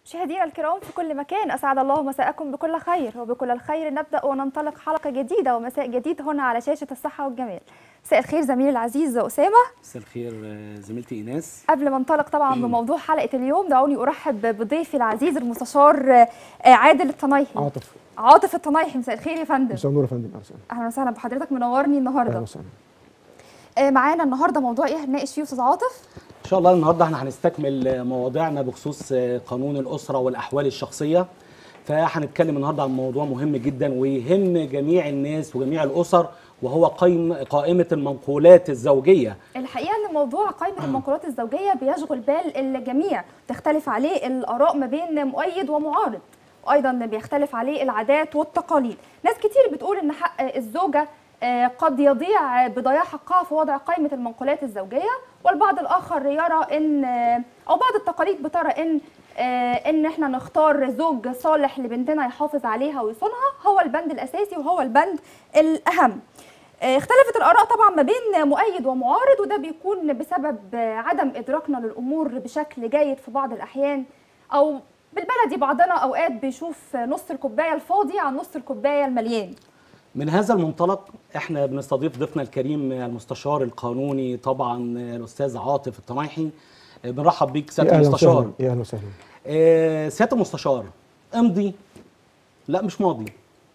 مشاهدينا الكرام في كل مكان اسعد الله مساءكم بكل خير وبكل الخير نبدا وننطلق حلقه جديده ومساء جديد هنا على شاشه الصحه والجمال مساء الخير زميلي العزيز اسامه مساء الخير آه، زميلتي ايناس قبل ما انطلق طبعا بموضوع حلقه اليوم دعوني ارحب بضيفي العزيز المستشار آه، عادل الطنايحي عاطف عاطف الطنايحي مساء الخير يا فندم مساء النور يا فندم اهلا وسهلا اهلا وسهلا بحضرتك منورني اهلا النهارده وسهلا آه، معانا النهارده موضوع ايه هنناقش فيه استاذ عاطف ان شاء الله النهارده احنا هنستكمل آه، مواضيعنا بخصوص آه، قانون الاسره والاحوال الشخصيه فهنتكلم النهارده عن موضوع مهم جدا ويهم جميع الناس وجميع الاسر وهو قائم قائمه المنقولات الزوجيه الحقيقه ان موضوع قائمه المنقولات الزوجيه بيشغل بال الجميع تختلف عليه الاراء ما بين مؤيد ومعارض وايضا بيختلف عليه العادات والتقاليد ناس كتير بتقول ان حق الزوجه آه، قد يضيع بضياع حقها في وضع قائمه المنقولات الزوجيه والبعض الاخر يرى ان آه، او بعض التقاليد بترى ان آه، ان احنا نختار زوج صالح لبنتنا يحافظ عليها ويصونها هو البند الاساسي وهو البند الاهم آه، اختلفت الآراء طبعا ما بين مؤيد ومعارض وده بيكون بسبب آه، عدم إدراكنا للأمور بشكل جيد في بعض الأحيان أو بالبلدي بعضنا أوقات بيشوف نص الكوباية الفاضي عن نص الكوباية المليان من هذا المنطلق احنا بنستضيف ضيفنا الكريم آه، المستشار القانوني طبعا آه، الاستاذ عاطف الطمايحي آه، بنرحب بيك سياده يا اهلا المستشار وسهلا يا اهلا وسهلا آه، سياده المستشار امضي لا مش ماضي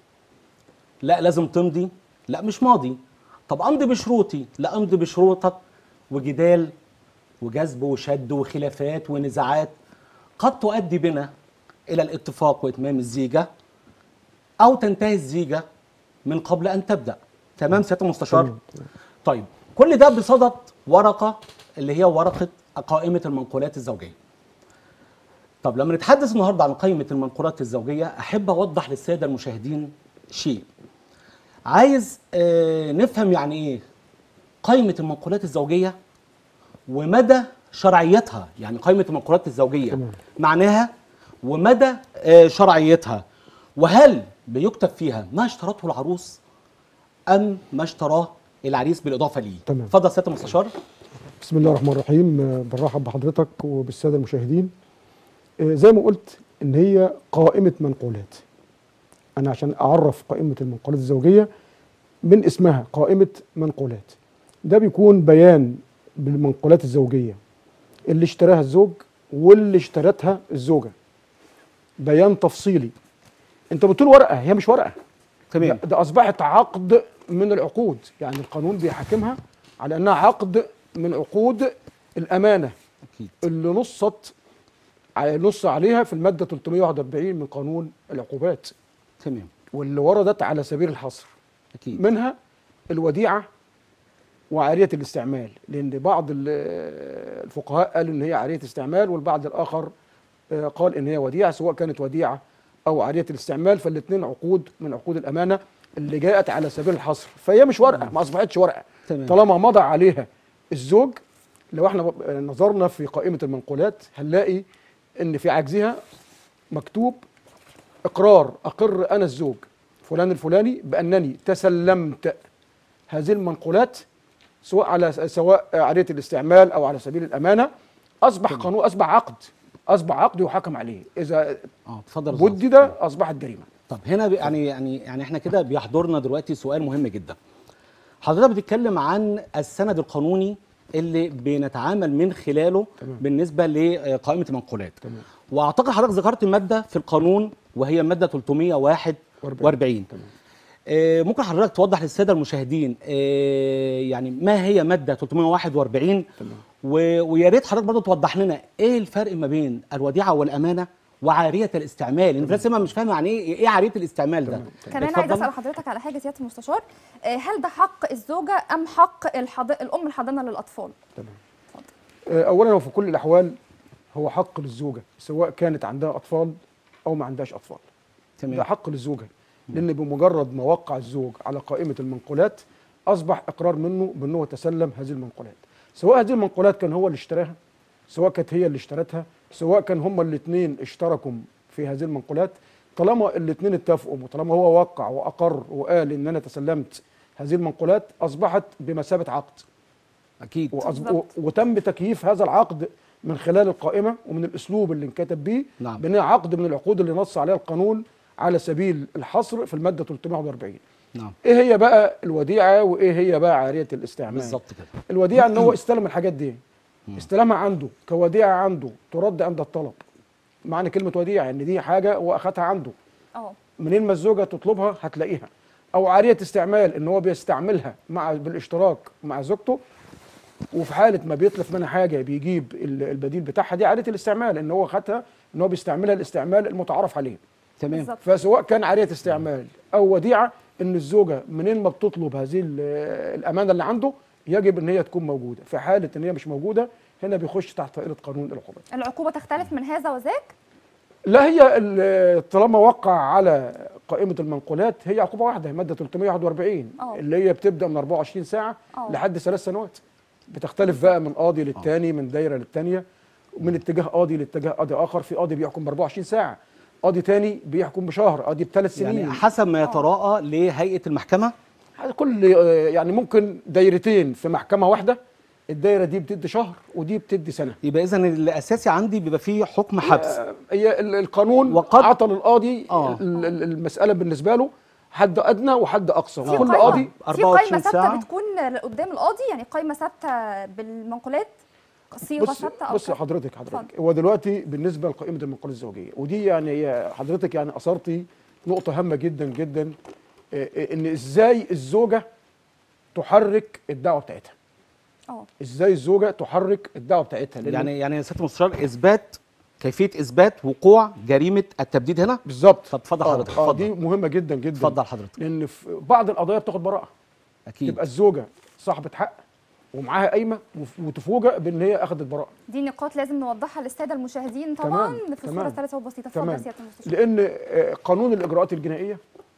لا لازم تمضي لا مش ماضي طب امضي بشروطي لا امضي بشروطك وجدال وجذب وشد وخلافات ونزاعات قد تؤدي بنا الى الاتفاق واتمام الزيجه او تنتهي الزيجه من قبل ان تبدا تمام سياده المستشار تمام، تمام. طيب كل ده بصدد ورقه اللي هي ورقه قائمه المنقولات الزوجيه طب لما نتحدث النهارده عن قائمه المنقولات الزوجيه احب اوضح للساده المشاهدين شيء عايز آه نفهم يعني ايه قائمه المنقولات الزوجيه ومدى شرعيتها يعني قائمه المنقولات الزوجيه تمام. معناها ومدى آه شرعيتها وهل بيكتب فيها ما اشترته العروس ام ما اشتراه العريس بالاضافه ليه تمام. اتفضل سياده المستشار بسم الله الرحمن الرحيم آه، برحب بحضرتك وبالساده المشاهدين آه، زي ما قلت ان هي قائمه منقولات انا عشان اعرف قائمه المنقولات الزوجيه من اسمها قائمه منقولات ده بيكون بيان بالمنقولات الزوجيه اللي اشتراها الزوج واللي اشترتها الزوجه بيان تفصيلي انت بتقول ورقه هي مش ورقه تمام لا، ده اصبحت عقد من العقود يعني القانون بيحاكمها على انها عقد من عقود الامانه اكيد اللي نصت ع- نص عليها في الماده 341 من قانون العقوبات تمام واللي وردت على سبيل الحصر اكيد منها الوديعه وعاريه الاستعمال لان بعض ال- الفقهاء قالوا ان هي عاريه استعمال والبعض الاخر آه، قال ان هي وديعه سواء كانت وديعه او عاريه الاستعمال فالاثنين عقود من عقود الامانه اللي جاءت على سبيل الحصر فهي مش ورقه ما اصبحتش ورقه تمام. طالما مضى عليها الزوج لو احنا ب- نظرنا في قائمه المنقولات هنلاقي ان في عجزها مكتوب اقرار اقر انا الزوج فلان الفلاني بانني تسلمت هذه المنقولات سواء على سواء عاريه الاستعمال او على سبيل الامانه اصبح قانون اصبح عقد اصبح عقد يحاكم عليه اذا اه اتفضل يا أستاذ. بدد اصبحت جريمه طب هنا ب- يعني يعني يعني احنا كده بيحضرنا دلوقتي سؤال مهم جدا حضرتك بتتكلم عن السند القانوني اللي بنتعامل من خلاله تمام. بالنسبه لقائمه المنقولات تمام. واعتقد حضرتك ذكرت ماده في القانون وهي ماده 341 تمام. آه، ممكن حضرتك توضح للساده المشاهدين آه، يعني ما هي ماده 341 تمام. و- ويا ريت حضرتك برضه توضح لنا ايه الفرق ما بين الوديعه والامانه وعاريه الاستعمال لان في ناس مش فاهمه يعني ايه ايه عاريه الاستعمال ده تمام. كمان عايزه اتفضل. اسال حضرتك على حاجه سياده المستشار آه، هل ده حق الزوجه ام حق الحض... الام الحاضنه للاطفال تمام اتفضل. آه، اولا وفي كل الاحوال هو حق للزوجه سواء كانت عندها اطفال او ما عندهاش اطفال تمام ده حق للزوجه لان بمجرد ما وقع الزوج على قائمه المنقولات اصبح اقرار منه بانه تسلم هذه المنقولات سواء هذه المنقولات كان هو اللي اشتراها سواء كانت هي اللي اشترتها سواء كان هما الاثنين اشتركوا في هذه المنقولات طالما الاثنين اتفقوا وطالما هو وقع واقر وقال ان انا تسلمت هذه المنقولات اصبحت بمثابه عقد اكيد وأصب... بالظبط. وتم تكييف هذا العقد من خلال القائمه ومن الاسلوب اللي انكتب بيه نعم. بان هي عقد من العقود اللي نص عليها القانون على سبيل الحصر في الماده 341 نعم ايه هي بقى الوديعه وايه هي بقى عاريه الاستعمال بالظبط كده الوديعه ان هو استلم الحاجات دي استلمها عنده كوديعه عنده ترد عند الطلب معنى كلمه وديعه ان دي حاجه هو اخدها عنده اه منين ما الزوجه تطلبها هتلاقيها او عاريه استعمال ان هو بيستعملها مع بالاشتراك مع زوجته وفي حاله ما بيتلف منها حاجه بيجيب ال- البديل بتاعها دي عاريه الاستعمال ان هو خدها ان هو بيستعملها الاستعمال المتعارف عليه تمام بالظبط فسواء كان عاريه استعمال او وديعه ان الزوجه منين ما بتطلب هذه ال- الامانه اللي عنده يجب ان هي تكون موجوده في حاله ان هي مش موجوده هنا بيخش تحت طائله قانون العقوبات العقوبه تختلف من هذا وذاك لا هي ال- طالما وقع على قائمه المنقولات هي عقوبه واحده ماده 341 أه. اللي هي بتبدا من 24 ساعه أه. لحد ثلاث سنوات بتختلف بقى من قاضي للتاني من دايره للتانيه من اتجاه قاضي لاتجاه قاضي اخر في قاضي بيحكم ب 24 ساعه قاضي تاني بيحكم بشهر قاضي بثلاث سنين يعني حسب ما يتراءى لهيئه المحكمه كل يعني ممكن دايرتين في محكمه واحده الدايره دي بتدي شهر ودي بتدي سنه يبقى اذا الاساسي عندي بيبقى فيه حكم حبس هي ال- القانون وقد- عطى للقاضي آه. ال- ال- المساله بالنسبه له حد ادنى وحد اقصى في وكل قايمة- قاضي في 24 قايمه ثابته ساعة. بتكون قدام القاضي يعني قايمه ثابته بالمنقولات صيغه بص ثابته او بص كده؟ حضرتك حضرتك اتفضل. هو دلوقتي بالنسبه لقائمه المنقولات الزوجيه ودي يعني هي حضرتك يعني اثرتي نقطه هامه جدا جدا آه، آه، ان ازاي الزوجه تحرك الدعوه بتاعتها اه ازاي الزوجه تحرك الدعوه بتاعتها لأن يعني يعني يا سياده المستشار اثبات كيفيه اثبات وقوع جريمه التبديد هنا بالظبط طب اتفضل آه، حضرتك، اه اتفضل. دي مهمه جدا جدا اتفضل حضرتك لان في بعض القضايا بتاخد براءه اكيد تبقى الزوجه صاحبه حق ومعاها قايمه وف- وتفوجئ بان هي اخذت براءه دي نقاط لازم نوضحها للساده المشاهدين طبعا تمام، في الصوره تمام. الثالثه والبسيطه اتفضل يا تمام سياده المستشار لان آه، قانون الاجراءات الجنائيه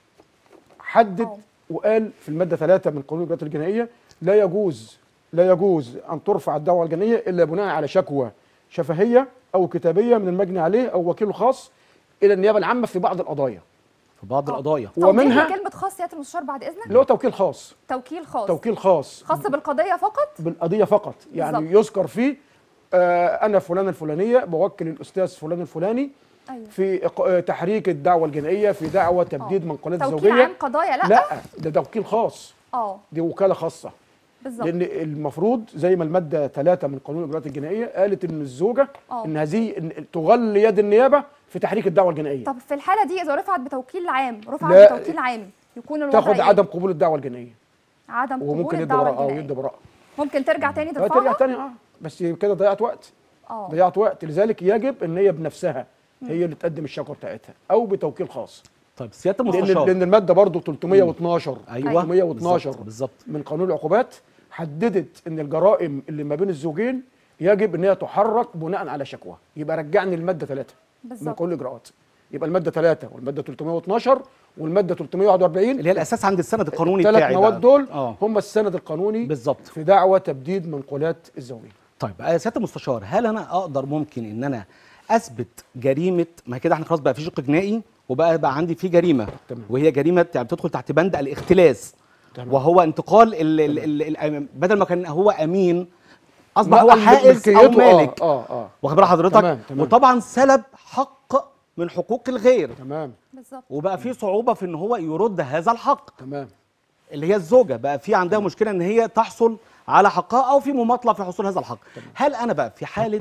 حدد أه. وقال في الماده 3 من قانون الاجراءات الجنائيه لا يجوز لا يجوز ان ترفع الدعوه الجنائيه الا بناء على شكوى شفهيه او كتابيه من المجني عليه او وكيله الخاص الى النيابه العامه في بعض القضايا في بعض آه. القضايا توضيح ومنها- لكلمه خاص سياده المستشار بعد اذنك اللي هو توكيل خاص توكيل خاص توكيل خاص خاص بالقضيه فقط بالقضيه فقط يعني بالظبط. يذكر فيه آه انا فلان الفلانيه بوكل الاستاذ فلان الفلاني ايوه في إق- آه، تحريك الدعوه الجنائيه في دعوه تبديد آه. منقولات توكيل زوجيه عام قضايا لا, لا ده توكيل خاص اه دي وكاله خاصه بالظبط لان المفروض زي ما الماده 3 من قانون الاجراءات الجنائيه قالت ان الزوجه آه. ان هذه إن تغل يد النيابه في تحريك الدعوه الجنائيه طب في الحاله دي اذا رفعت بتوكيل عام رفعت لا. بتوكيل عام يكون الوضع تاخد إيه؟ عدم قبول الدعوه الجنائيه عدم قبول وممكن يدي الدعوه براءه او الجنائيه يدي براءه ممكن ترجع تاني آه، ترجع ترفعها تاني اه بس كده ضيعت وقت اه ضيعت وقت لذلك يجب ان هي بنفسها هي اللي تقدم الشكوى بتاعتها او بتوكيل خاص طيب سياده لان المستشار لان الماده برضو 312 ايوه 312 بالظبط- بالظبط من قانون العقوبات حددت ان الجرائم اللي ما بين الزوجين يجب ان هي تحرك بناء على شكوى يبقى رجعني الماده 3 من بالظبط قانون الاجراءات يبقى الماده 3 والماده 312 والماده 341 اللي هي الاساس عند السند القانوني الثلاث بتاعي مواد بقى. دول اه هم السند القانوني بالظبط في دعوى تبديد منقولات الزوجيه طيب يا سياده المستشار هل انا اقدر ممكن ان انا اثبت جريمه ما كده احنا خلاص بقى في شق جنائي وبقى بقى عندي في جريمه تمام. وهي جريمه يعني بتدخل تحت بند الاختلاس تمام. وهو انتقال ال ال ال ال بدل ما كان هو امين اصبح هو نقل حائز او ملكيته، مالك اه اه, آه. واخد بال حضرتك تمام، تمام. وطبعا سلب حق من حقوق الغير تمام بالظبط وبقى في صعوبه في ان هو يرد هذا الحق تمام اللي هي الزوجه بقى في عندها مشكله ان هي تحصل على حقها او في مماطله في حصول هذا الحق هل انا بقى في حاله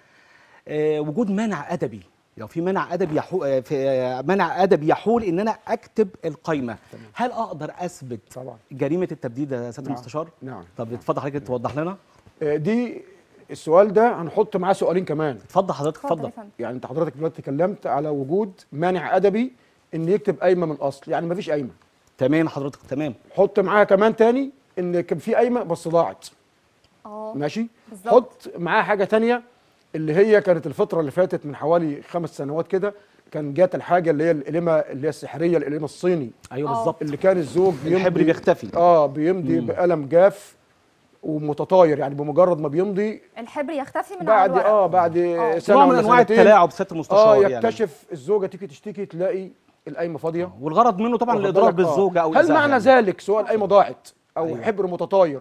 آه، وجود مانع ادبي لو في مانع ادبي يحول آه، في آه، مانع ادبي يحول ان انا اكتب القايمه هل اقدر اثبت طبعا جريمه التبديد يا سياده نعم. المستشار نعم طب اتفضل حضرتك توضح لنا آه، دي السؤال ده هنحط معاه سؤالين كمان اتفضل حضرتك اتفضل اتفضل يا فندم يعني انت حضرتك دلوقتي اتكلمت على وجود مانع ادبي ان يكتب قايمه من الاصل يعني مفيش قايمه تمام حضرتك تمام حط معاها كمان تاني ان كان في قايمه بس ضاعت اه ماشي بالظبط. حط معاها حاجه تانية اللي هي كانت الفتره اللي فاتت من حوالي خمس سنوات كده كان جات الحاجه اللي هي القلمه اللي هي السحريه القلمه الصيني ايوه آه. بالظبط اللي كان الزوج الحبر بيختفي اه بيمضي مم. بقلم جاف ومتطاير يعني بمجرد ما بيمضي الحبر يختفي من على بعد الورق اه بعد آه. سنه نوع من ولا انواع سنتين التلاعب سياده اه المستشار يعني يكتشف الزوجه تيجي تشتكي تلاقي القايمه فاضيه والغرض منه طبعا واخد الاضرار بالك؟ آه. بالزوجه او هل إيذائها معنى يعني. ذلك سواء القايمه ضاعت او أيوة. أيوة. حبر متطاير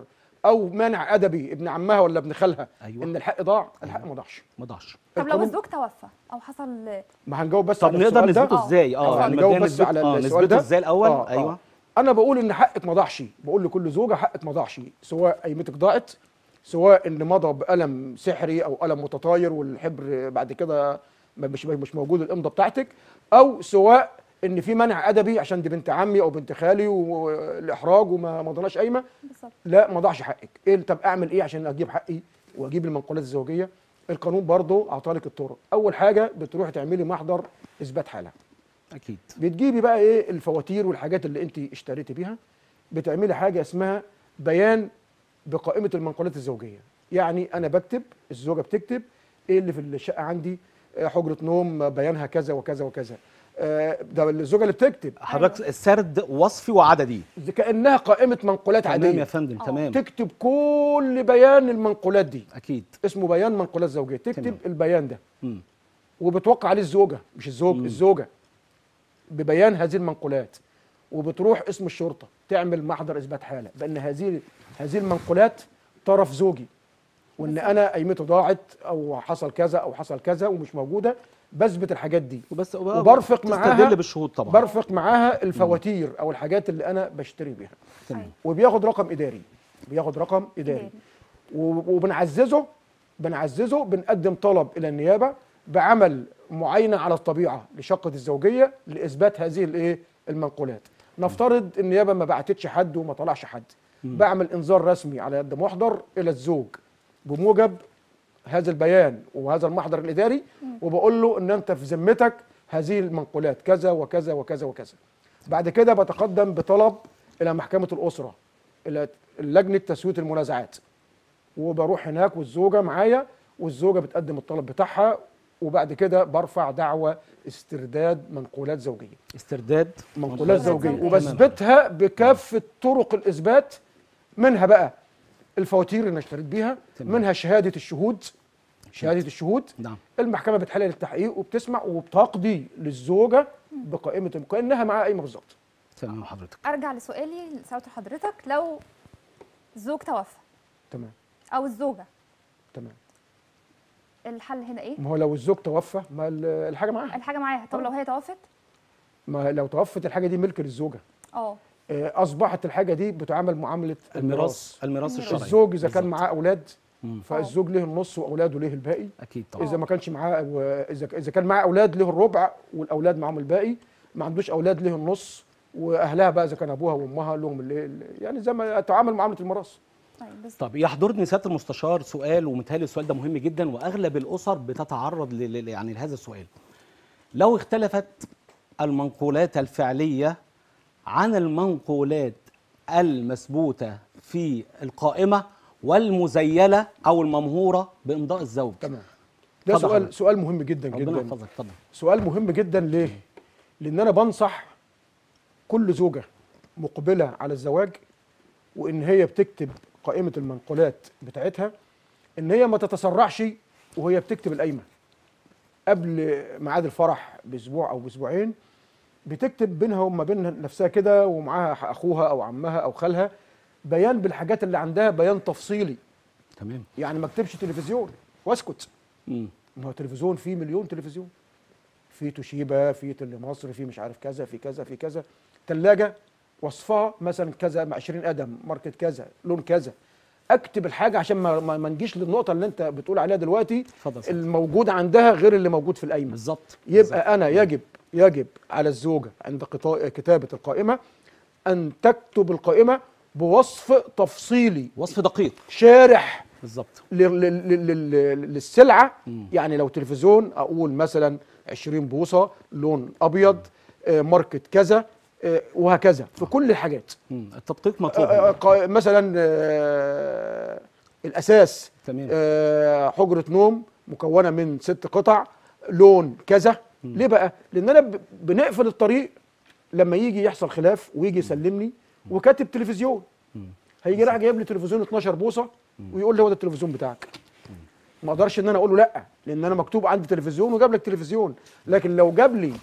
او مانع ادبي ابن عمها ولا ابن خالها أيوة. ان الحق ضاع الحق ما ضاعش ما ضاعش طب لو القانون- الزوج توفى او حصل ما هنجاوب بس طب على نقدر السؤال ده. نثبته ازاي اه اه يعني نجاوب مبدئيا بس نثبت- على اه السؤال نثبته ده ازاي الاول آه، آه. ايوه انا بقول ان حقك ما ضاعش بقول لكل زوجه حقك ما ضاعش سواء قيمتك ضاعت سواء ان مضى بقلم سحري او قلم متطاير والحبر بعد كده ما- مش مش موجود الامضه بتاعتك او سواء ان في منع ادبي عشان دي بنت عمي او بنت خالي والاحراج وما مضيناش قايمه بالظبط لا ما ضاعش حقك ايه طب اعمل ايه عشان اجيب حقي واجيب المنقولات الزوجيه القانون برضه اعطالك الطرق اول حاجه بتروحي تعملي محضر اثبات حاله اكيد بتجيبي بقى ايه الفواتير والحاجات اللي انت اشتريتي بيها بتعملي حاجه اسمها بيان بقائمه المنقولات الزوجيه يعني انا بكتب الزوجه بتكتب ايه اللي في الشقه عندي آه، حجره نوم بيانها كذا وكذا وكذا آه، ده الزوجه اللي بتكتب حضرتك السرد وصفي وعددي دي كانها قائمه منقولات تمام يا عاديه فندم آه. تمام تكتب كل بيان المنقولات دي اكيد اسمه بيان منقولات زوجيه تكتب تمام. البيان ده مم. وبتوقع عليه الزوجه مش الزوج مم. الزوجه ببيان هذه المنقولات وبتروح اسم الشرطه تعمل محضر اثبات حاله بان هذه هذه المنقولات طرف زوجي وان بالظبط. انا قيمته ضاعت او حصل كذا او حصل كذا ومش موجوده بثبت الحاجات دي وبس وبرفق معاها تستدل بالشهود طبعا برفق معاها الفواتير او الحاجات اللي انا بشتري بيها تمام وبياخد رقم اداري بياخد رقم اداري إداري. و- وبنعززه بنعززه بنقدم طلب الى النيابه بعمل معاينه على الطبيعه لشقه الزوجيه لاثبات هذه الايه المنقولات نفترض النيابه ما بعتتش حد وما طلعش حد بعمل انذار رسمي على يد محضر الى الزوج بموجب هذا البيان وهذا المحضر الاداري وبقول له ان انت في ذمتك هذه المنقولات كذا وكذا وكذا وكذا بعد كده بتقدم بطلب الى محكمه الاسره الى لجنه تسويه المنازعات وبروح هناك والزوجه معايا والزوجه بتقدم الطلب بتاعها وبعد كده برفع دعوى استرداد منقولات زوجيه استرداد منقولات زوجيه زوجية. وبثبتها بكافه طرق الاثبات منها بقى الفواتير اللي انا اشتريت بيها تمام. منها شهاده الشهود شهاده الشهود نعم المحكمه بتحلل التحقيق وبتسمع وبتقضي للزوجه بقائمه كانها معاها قايمه بالظبط تمام حضرتك ارجع لسؤالي لسؤال حضرتك لو الزوج توفى تمام او الزوجه تمام الحل هنا ايه ما هو لو الزوج توفى ما ال- الحاجه معاها الحاجه معاها طب لو هي توفت ما لو توفت الحاجه دي ملك للزوجه اه آه، اصبحت الحاجه دي بتعامل معامله الميراث الميراث الشرعي الزوج اذا كان بالظبط. معاه اولاد مم. فالزوج له النص واولاده له الباقي اكيد طبعا اذا ما كانش معاه اذا اذا كان معاه اولاد له الربع والاولاد معاهم الباقي ما عندوش اولاد له النص واهلها بقى اذا كان ابوها وامها لهم اللي يعني زي ما تعامل معامله الميراث طيب بالظبط طب يحضرني سياده المستشار سؤال ومتهيألي السؤال ده مهم جدا واغلب الاسر بتتعرض ل- ل- يعني لهذا السؤال لو اختلفت المنقولات الفعليه عن المنقولات المثبوته في القائمه والمزيله او الممهوره بامضاء الزوج تمام ده اتفضل سؤال حضرتك. سؤال مهم جدا ربنا جدا يحفظك اتفضل سؤال مهم جدا ليه؟ لان انا بنصح كل زوجه مقبله على الزواج وان هي بتكتب قائمه المنقولات بتاعتها ان هي ما تتسرعش وهي بتكتب القايمه قبل ميعاد الفرح باسبوع او باسبوعين بتكتب بينها وما بين نفسها كده ومعاها اخوها او عمها او خالها بيان بالحاجات اللي عندها بيان تفصيلي تمام يعني ما اكتبش تلفزيون واسكت مم. ما هو تلفزيون فيه مليون تلفزيون في توشيبا في تل مصر في مش عارف كذا في كذا في كذا ثلاجه وصفها مثلا كذا مع 20 قدم ماركه كذا لون كذا اكتب الحاجه عشان ما ما ما نجيش للنقطه اللي انت بتقول عليها دلوقتي اتفضل يا سيدي. الموجود عندها غير اللي موجود في القايمه بالظبط يبقى انا يجب يجب على الزوجه عند قطا- كتابه القائمه ان تكتب القائمه بوصف تفصيلي وصف دقيق شارح بالظبط لل- لل- لل- لل- للسلعه مم. يعني لو تلفزيون اقول مثلا 20 بوصه لون ابيض آه، ماركه كذا آه، وهكذا في كل الحاجات مم. التدقيق آه، مطلوب آه، قا- مثلا آه، الاساس تمام آه، حجره نوم مكونه من ست قطع لون كذا ليه بقى لان انا ب- بنقفل الطريق لما يجي يحصل خلاف ويجي يسلمني وكاتب تلفزيون مم. هيجي راح جايب لي تلفزيون 12 بوصه ويقول لي هو ده التلفزيون بتاعك ما اقدرش ان انا اقول له لا لان انا مكتوب عندي تلفزيون وجاب لك تلفزيون لكن لو جاب لي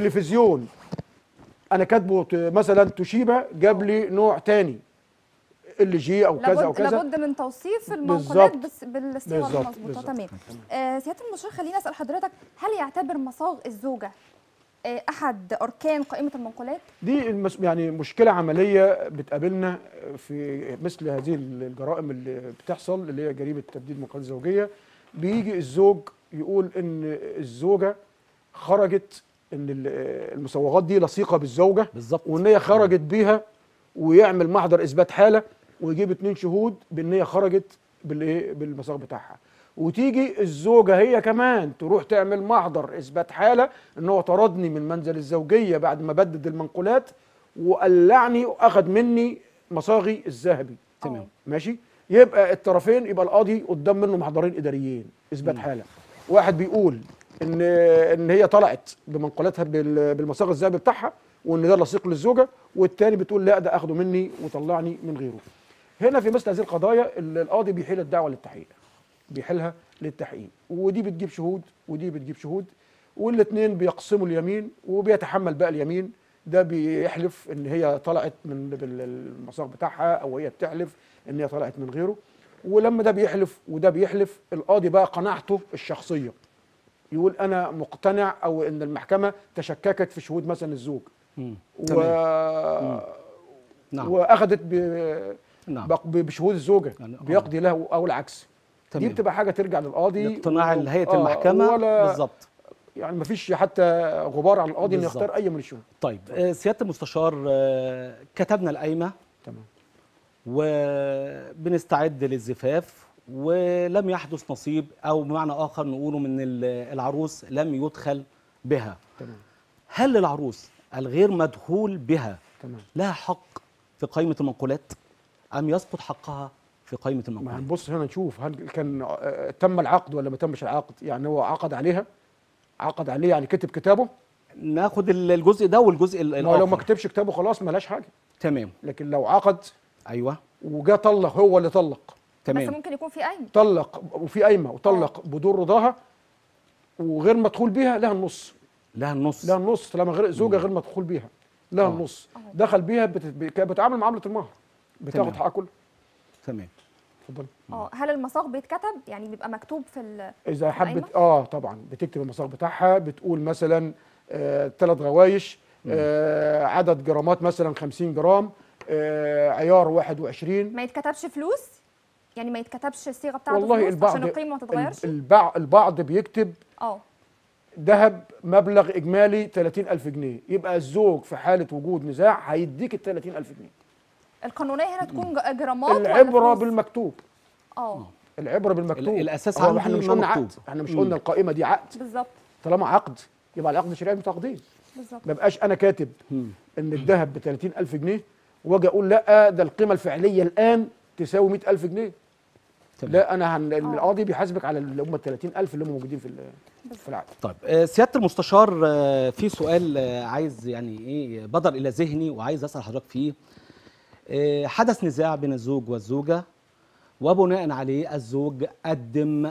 تلفزيون انا كاتبه ت- مثلا توشيبا جاب لي نوع تاني ال جي او كذا او لابد كذا لابد من توصيف المنقولات بالظبط. بس بالصيغه بالظبط، المظبوطه بالظبط. تمام آه سياده المستشار خليني اسال حضرتك هل يعتبر مصاغ الزوجه آه احد اركان قائمه المنقولات دي المس... يعني مشكله عمليه بتقابلنا في مثل هذه الجرائم اللي بتحصل اللي هي جريمه تبديد منقولات زوجيه بيجي الزوج يقول ان الزوجه خرجت ان ال- المصوغات دي لصيقه بالزوجه بالظبط وان هي خرجت بيها ويعمل محضر اثبات حاله ويجيب اتنين شهود بان هي خرجت بالايه بالمصاغ بتاعها وتيجي الزوجه هي كمان تروح تعمل محضر اثبات حاله ان هو طردني من منزل الزوجيه بعد ما بدد المنقولات وقلعني واخد مني مصاغي الذهبي تمام. آه. ماشي يبقى الطرفين يبقى القاضي قدام منه محضرين اداريين اثبات حاله واحد بيقول ان ان هي طلعت بمنقولاتها بال- بالمصاغ الذهبي بتاعها وان ده لصيق للزوجه والتاني بتقول لا ده اخده مني وطلعني من غيره هنا في مثل هذه القضايا ال- القاضي بيحيل الدعوه للتحقيق بيحيلها للتحقيق ودي بتجيب شهود ودي بتجيب شهود والاثنين بيقسموا اليمين وبيتحمل بقى اليمين ده بيحلف ان هي طلعت من بالمصاغ بتاعها او هي بتحلف ان هي طلعت من غيره ولما ده بيحلف وده بيحلف القاضي بقى قناعته الشخصيه يقول انا مقتنع او ان المحكمه تشككت في شهود مثلا الزوج مم. و... تمام. نعم واخذت ب... نعم بق- ب- بشهود الزوجه يعني آه. بيقضي له او العكس دي تمام بتبقى حاجه ترجع للقاضي اقتناع و- هيئه آه، المحكمه ولا بالظبط يعني ما فيش حتى غبار على القاضي انه بالظبط. يختار اي من الشهود طيب آه، سياده المستشار آه، كتبنا القايمه تمام وبنستعد للزفاف ولم يحدث نصيب او بمعنى اخر نقوله من ال- العروس لم يدخل بها تمام هل للعروس الغير مدخول بها تمام لها حق في قائمه المنقولات ام يسقط حقها في قائمه ما المنقولات هنبص هنا نشوف هل كان آه، تم العقد ولا ما تمش العقد يعني هو عقد عليها عقد عليه يعني كتب كتابه ناخد ال- الجزء ده والجزء ال- ما هو لو ما الاخر كتبش كتابه خلاص ملاش حاجه تمام لكن لو عقد ايوه وجا طلق هو اللي طلق بس تمام ممكن يكون في قايمه طلق وفي قايمه وطلق بدون رضاها وغير مدخول بيها لها النص لها النص لها النص طالما غير زوجه غير مدخول بيها لها آه. النص دخل بيها بت- ب- كانت بتعامل معامله المهر بتاخد تمام. حقها كله تمام اتفضل اه هل المصاغ بيتكتب يعني بيبقى مكتوب في ال... اذا القايمة؟ حبت اه طبعا بتكتب المصاغ بتاعها بتقول مثلا ثلاث غوايش آه عدد جرامات مثلا 50 جرام آه عيار 21 ما يتكتبش فلوس يعني ما يتكتبش الصيغه بتاعته والله فلوس البعض عشان القيمه ما تتغيرش البعض البعض بيكتب اه ذهب مبلغ اجمالي 30000 جنيه يبقى الزوج في حاله وجود نزاع هيديك ال 30000 جنيه القانونيه هنا تكون ج- جرامات ولا العبره فلوس؟ بالمكتوب اه العبره بالمكتوب ال- الأساس هو عندي احنا مش ما قلنا مكتوب. عقد احنا مش مم. قلنا القائمه دي عقد بالظبط طالما عقد يبقى العقد شرعي متعاقدين بالظبط ما بقاش انا كاتب مم. ان الذهب ب 30000 جنيه واجي اقول لا ده القيمه الفعليه الان تساوي 100000 جنيه تمام. لا انا هن... آه. القاضي بيحاسبك على اللي هم ال 30000 اللي هم موجودين في ال- في العقد طيب آه، سياده المستشار آه، في سؤال آه، عايز يعني ايه بدر الى ذهني وعايز اسال حضرتك فيه آه، حدث نزاع بين الزوج والزوجه وبناء عليه الزوج قدم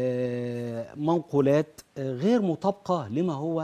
آه، منقولات آه، غير مطابقه لما هو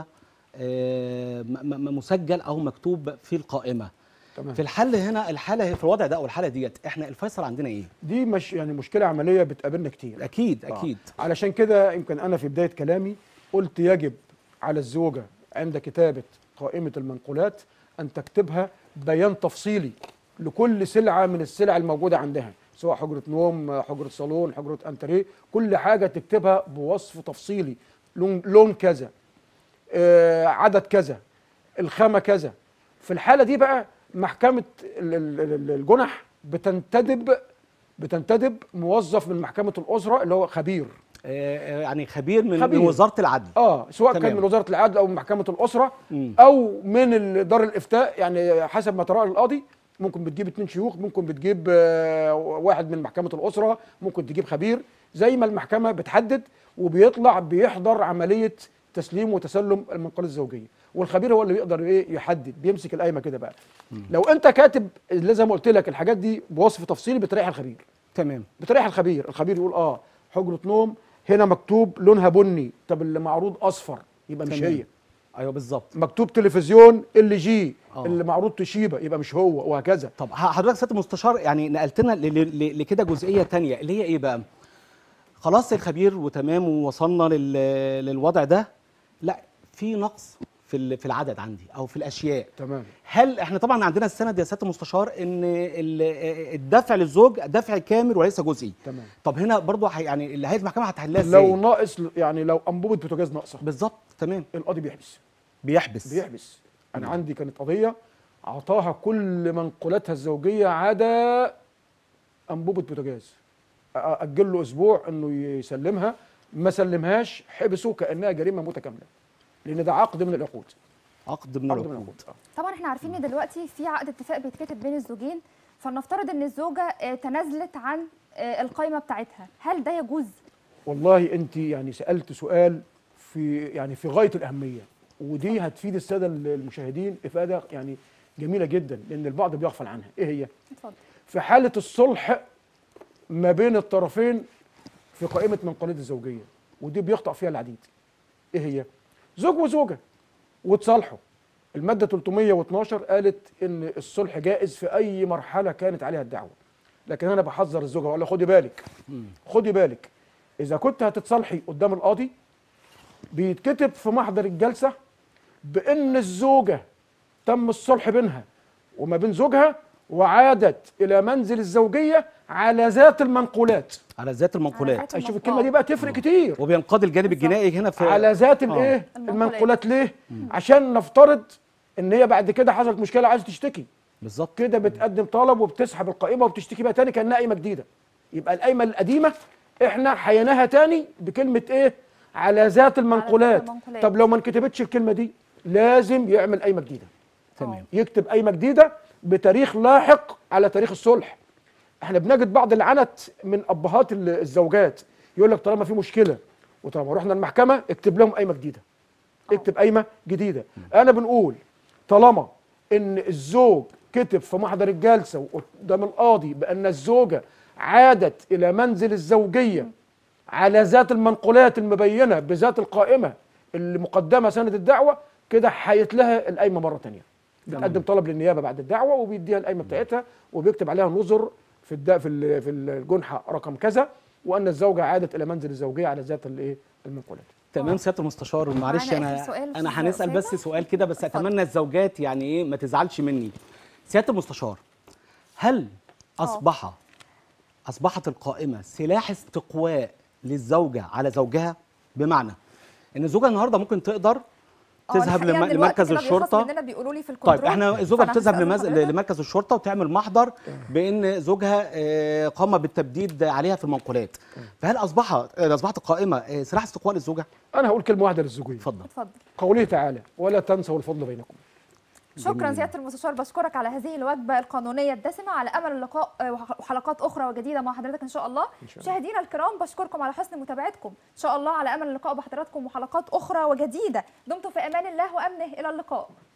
آه، م- م- مسجل او مكتوب في القائمه تمام في الحل هنا الحاله في الوضع ده او الحاله ديت احنا الفيصل عندنا ايه دي مش يعني مشكله عمليه بتقابلنا كتير اكيد آه. اكيد علشان كده يمكن انا في بدايه كلامي قلت يجب على الزوجه عند كتابه قائمه المنقولات ان تكتبها بيان تفصيلي لكل سلعه من السلع الموجوده عندها سواء حجره نوم حجره صالون حجره انتريه كل حاجه تكتبها بوصف تفصيلي لون لون كذا آه عدد كذا الخامه كذا في الحاله دي بقى محكمه ال- ال- ال- الجنح بتنتدب بتنتدب موظف من محكمه الاسره اللي هو خبير آه، آه، يعني خبير من, خبير. من وزاره العدل اه سواء كان تمام. من وزاره العدل او من محكمه الاسره مم. او من ال- دار الافتاء يعني حسب ما تراه القاضي ممكن بتجيب اتنين شيوخ ممكن بتجيب آه، واحد من محكمه الاسره ممكن تجيب خبير زي ما المحكمه بتحدد وبيطلع بيحضر عمليه تسليم وتسلم المنقولة الزوجيه والخبير هو اللي بيقدر ايه يحدد بيمسك القايمه كده بقى لو انت كاتب اللي زي ما قلت لك الحاجات دي بوصف تفصيلي بتريح الخبير تمام بتريح الخبير الخبير يقول اه حجره نوم هنا مكتوب لونها بني طب اللي معروض اصفر يبقى مش تمام. هي ايوه بالظبط مكتوب تلفزيون ال جي آه. اللي معروض توشيبا يبقى مش هو وهكذا طب ح- حضرتك سياده المستشار يعني نقلتنا ل- ل- ل- لكده جزئيه تانية اللي هي ايه بقى خلاص الخبير وتمام ووصلنا لل... للوضع ده لا في نقص في ال- في العدد عندي او في الاشياء تمام هل احنا طبعا عندنا السند يا سياده المستشار ان ال- الدفع للزوج دفع كامل وليس جزئي تمام طب هنا برضو ح- يعني اللي هيئه المحكمه هتحلها ازاي لو ناقص يعني لو انبوبه بوتاجاز ناقصه بالظبط تمام القاضي بيحبس بيحبس بيحبس انا عندي كانت قضيه اعطاها كل منقولاتها الزوجيه عدا انبوبه بوتاجاز أ- اجل له اسبوع انه يسلمها ما سلمهاش حبسه كانها جريمه متكامله لان ده عقد من العقود عقد من عقد من العقود العقود آه. طبعا احنا عارفين ان دلوقتي في عقد اتفاق بيتكتب بين الزوجين فلنفترض ان الزوجه آه، تنازلت عن آه، القايمه بتاعتها هل ده يجوز والله انت يعني سالت سؤال في يعني في غايه الاهميه ودي هتفيد الساده المشاهدين افاده يعني جميله جدا لان البعض بيغفل عنها ايه هي اتفضل في حاله الصلح ما بين الطرفين في قائمه منقولات الزوجيه ودي بيخطأ فيها العديد ايه هي زوج وزوجه وتصالحوا الماده 312 قالت ان الصلح جائز في اي مرحله كانت عليها الدعوه لكن انا بحذر الزوجه واقول لها خدي بالك خدي بالك اذا كنت هتتصالحي قدام القاضي بيتكتب في محضر الجلسه بان الزوجه تم الصلح بينها وما بين زوجها وعادت الى منزل الزوجيه على ذات المنقولات على ذات المنقولات ذات شوف المنقولات. الكلمه دي بقى تفرق كتير وبينقضي الجانب الجنائي هنا في على ذات الايه المنقولات. المنقولات ليه عشان نفترض ان هي بعد كده حصلت مشكله عايزه تشتكي بالظبط كده بتقدم طلب وبتسحب القائمه وبتشتكي بقى تاني كانها قايمه جديده يبقى القايمه القديمه احنا حيناها تاني بكلمه ايه على ذات المنقولات المنقولات. طب لو ما انكتبتش الكلمه دي لازم يعمل قايمه جديده تمام يكتب قايمه جديده بتاريخ لاحق على تاريخ الصلح احنا بنجد بعض العنت من ابهات ال- الزوجات يقول لك طالما في مشكله وطالما رحنا المحكمه اكتب لهم قايمه جديده اكتب قايمه جديده انا بنقول طالما ان الزوج كتب في محضر الجلسه وقدام القاضي بان الزوجه عادت الى منزل الزوجيه على ذات المنقولات المبينه بذات القائمه اللي مقدمه سند الدعوه كده حيت لها القايمه مره ثانيه بتقدم طلب للنيابه بعد الدعوه وبيديها القايمه بتاعتها وبيكتب عليها نظر في الد... في ال- في الجنحه رقم كذا وان الزوجه عادت الى منزل الزوجيه على ذات الايه المنقولات تمام سياده المستشار معلش معانا انا آخر سؤال انا أستاذ هنسال بس أسامة؟ سؤال كده بس اتفضل. اتمنى الزوجات يعني ايه ما تزعلش مني سياده المستشار هل اصبح اصبحت القائمه سلاح استقواء للزوجه على زوجها بمعنى ان الزوجه النهارده ممكن تقدر آه، تذهب الحقيقة لم- إن الوقت لمركز كده بيخلص الشرطه مننا بيقولوا لي في الكنترول طيب احنا الزوجه فأنا بتذهب هسأل لمز... حضرتك. لمركز الشرطه وتعمل محضر بان زوجها آه، قام بالتبديد عليها في المنقولات فهل اصبح آه، اصبحت القائمه آه، سلاح استقواء للزوجه انا هقول كلمه واحده للزوجيه اتفضل اتفضل قوله تعالى ولا تنسوا الفضل بينكم شكرا سياده المستشار بشكرك على هذه الوجبه القانونيه الدسمه على امل اللقاء آه، وح- وحلقات اخرى وجديده مع حضرتك ان شاء الله إن شاء الله. مشاهدينا الكرام بشكركم على حسن متابعتكم ان شاء الله على امل اللقاء بحضراتكم وحلقات اخرى وجديده دمتم في امان الله وامنه الى اللقاء